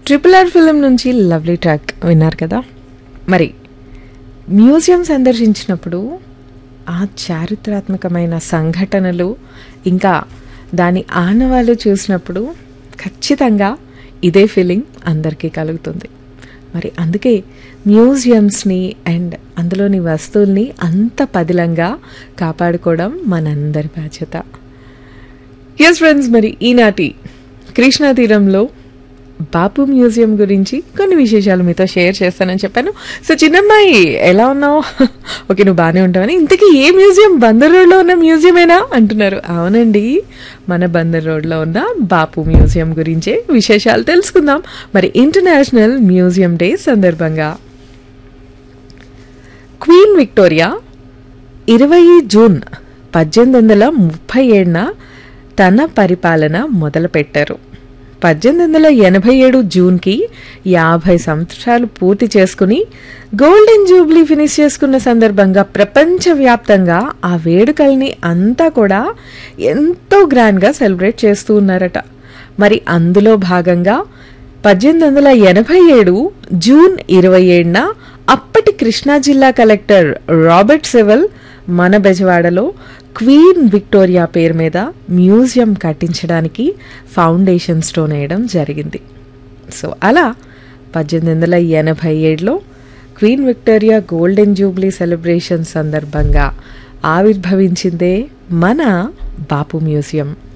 triple R film నుంచి lovely track విన్నారు కదా మరి మ్యూజియం సందర్శించినప్పుడు ఆ చారిత్రాత్మకమైన సంఘటనలు ఇంకా దాని ఆనవాళ్ళు చూసినప్పుడు ఖచ్చితంగా ఇదే ఫీలింగ్ అందరికీ కలుగుతుంది మరి అందుకే మ్యూజియంస్ని అండ్ అందులోని వస్తువుల్ని అంత పదిలంగా కాపాడుకోవడం మనందరి బాధ్యత ఎస్ ఫ్రెండ్స్ మరి ఈనాటి కృష్ణా తీరంలో బాపు మ్యూజియం గురించి కొన్ని విశేషాలు మీతో షేర్ చేస్తానని చెప్పాను సో చిన్నమ్మాయి ఎలా ఉన్నావు ఓకే నువ్వు బాగానే ఉంటావని ఇంతకీ ఏ మ్యూజియం బందర్ రోడ్లో ఉన్న మ్యూజియమేనా అంటున్నారు అవునండి మన బందర్ రోడ్లో ఉన్న బాపు మ్యూజియం గురించే విశేషాలు తెలుసుకుందాం మరి ఇంటర్నేషనల్ మ్యూజియం డే సందర్భంగా క్వీన్ విక్టోరియా ఇరవై జూన్ పద్దెనిమిది వందల ముప్పై ఏడున తన పరిపాలన మొదలుపెట్టారు పద్దెనిమిది వందల ఎనభై ఏడు జూన్కి యాభై సంవత్సరాలు పూర్తి చేసుకుని గోల్డెన్ జూబ్లీ ఫినిష్ చేసుకున్న సందర్భంగా ప్రపంచవ్యాప్తంగా ఆ వేడుకల్ని అంతా కూడా ఎంతో గ్రాండ్గా సెలబ్రేట్ చేస్తూ ఉన్నారట మరి అందులో భాగంగా పద్దెనిమిది వందల ఎనభై ఏడు జూన్ ఇరవై ఏడున అప్పటి కృష్ణా జిల్లా కలెక్టర్ రాబర్ట్ సెవెల్ మన బెజవాడలో క్వీన్ విక్టోరియా పేరు మీద మ్యూజియం కట్టించడానికి ఫౌండేషన్ స్టోన్ వేయడం జరిగింది సో అలా పద్దెనిమిది వందల ఎనభై ఏడులో queen Victoria golden jubilee celebration సందర్భంగా ఆవిర్భవించిందే మన బాపు మ్యూజియం